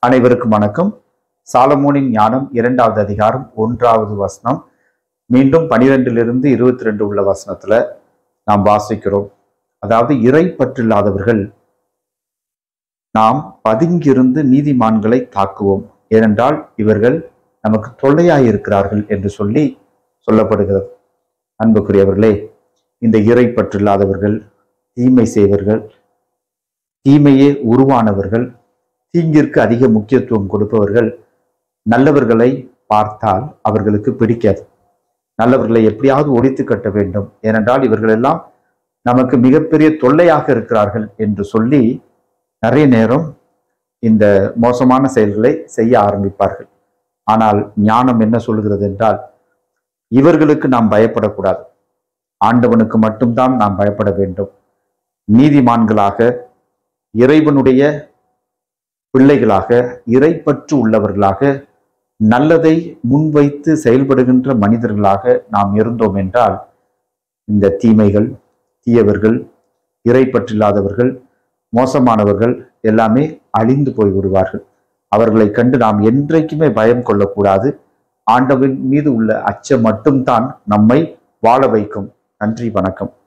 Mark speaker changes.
Speaker 1: அனைவருக்கும் வணக்கம் சாலமோனின் ஞானம் இரண்டாவது அதிகாரம் ஒன்றாவது வசனம் மீண்டும் பனிரெண்டிலிருந்து இருபத்தி ரெண்டு உள்ள வசனத்துல நாம் வாசிக்கிறோம் அதாவது இறை பற்றில்லாதவர்கள் நாம் பதுங்கியிருந்து நீதிமான்களை தாக்குவோம் ஏனென்றால் இவர்கள் நமக்கு தொல்லையாயிருக்கிறார்கள் என்று சொல்லி சொல்லப்படுகிறது அன்புக்குரியவர்களே இந்த இறை பற்றில்லாதவர்கள் தீமை செய்வர்கள் தீமையே உருவானவர்கள் தீங்கிற்கு அதிக முக்கியத்துவம் கொடுப்பவர்கள் நல்லவர்களை பார்த்தால் அவர்களுக்கு பிடிக்காது நல்லவர்களை எப்படியாவது ஒழித்து கட்ட வேண்டும் ஏனென்றால் இவர்கள் எல்லாம் நமக்கு மிகப்பெரிய தொல்லையாக இருக்கிறார்கள் என்று சொல்லி நிறைய நேரம் இந்த மோசமான செயல்களை செய்ய ஆரம்பிப்பார்கள் ஆனால் ஞானம் என்ன சொல்கிறது என்றால் இவர்களுக்கு நாம் பயப்படக்கூடாது ஆண்டவனுக்கு மட்டும்தான் நாம் பயப்பட வேண்டும் நீதிமான்களாக இறைவனுடைய பிள்ளைகளாக இறைப்பற்று உள்ளவர்களாக நல்லதை முன்வைத்து செயல்படுகின்ற மனிதர்களாக நாம் இருந்தோம் என்றால் இந்த தீமைகள் தீயவர்கள் இறைப்பற்றில்லாதவர்கள் மோசமானவர்கள் எல்லாமே அழிந்து போய் விடுவார்கள் அவர்களை கண்டு நாம் என்றைக்குமே பயம் கொள்ளக்கூடாது ஆண்டவன் மீது உள்ள அச்சம் மட்டும்தான் நம்மை வாழ வைக்கும் நன்றி வணக்கம்